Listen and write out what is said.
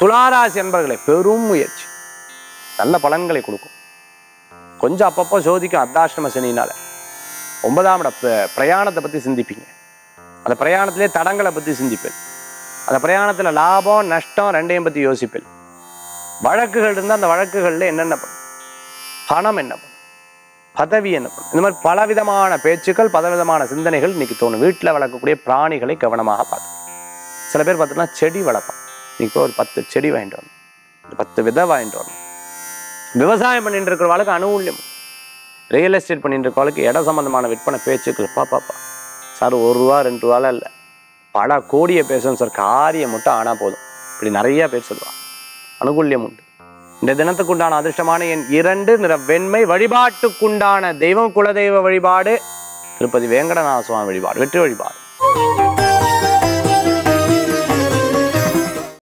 துளாராசி என்பர்களை பெரும் முயற்சி நல்ல பலன்களை கொடுக்கும் கொஞ்சம் அப்பப்போ சோதிக்கும் அர்த்தாசிரம சனினால ஒன்பதாம் இட ப- பிரயாணத்தை பற்றி சிந்திப்பீங்க அந்த பிரயாணத்திலே தடங்களை பற்றி சிந்திப்பேன் அந்த பிரயாணத்தில் லாபம் நஷ்டம் ரெண்டையும் பற்றி யோசிப்பேன் வழக்குகள் இருந்தால் அந்த வழக்குகளில் என்னென்ன பண்ணும் பணம் என்ன பண்ணும் பதவி என்ன பண்ணும் இந்த மாதிரி பலவிதமான பேச்சுக்கள் பலவிதமான சிந்தனைகள் இன்னைக்கு தோணும் வீட்டில் வளர்க்கக்கூடிய பிராணிகளை கவனமாக பார்த்து சில பேர் பார்த்தீங்கன்னா செடி வளர்ப்பான் இன்னைக்கு போய் ஒரு பத்து செடி வாங்கிட்டு வரணும் ஒரு பத்து விதை வாங்கிட்டு வரணும் விவசாயம் பண்ணிட்டு இருக்கிறவளுக்கு அனுகூல்யம் ரியல் எஸ்டேட் பண்ணிட்டு இருக்கிறவளுக்கு இட சம்பந்தமான விற்பனை பேச்சுக்கள் பா பாப்பா சார் ஒரு ரூபா ரெண்டு ரூபால இல்லை பல கோடியை பேசணும் சார் காரியம் மட்டும் ஆனால் போதும் இப்படி நிறைய பேர் சொல்லுவாங்க அனுகூல்யம் உண்டு இந்த தினத்துக்குண்டான அதிர்ஷ்டமான என் இரண்டு நிற வெண்மை வழிபாட்டுக்குண்டான தெய்வம் குலதெய்வ வழிபாடு திருப்பதி வேங்கடநாத சுவாமி வழிபாடு வெற்றி வழிபாடு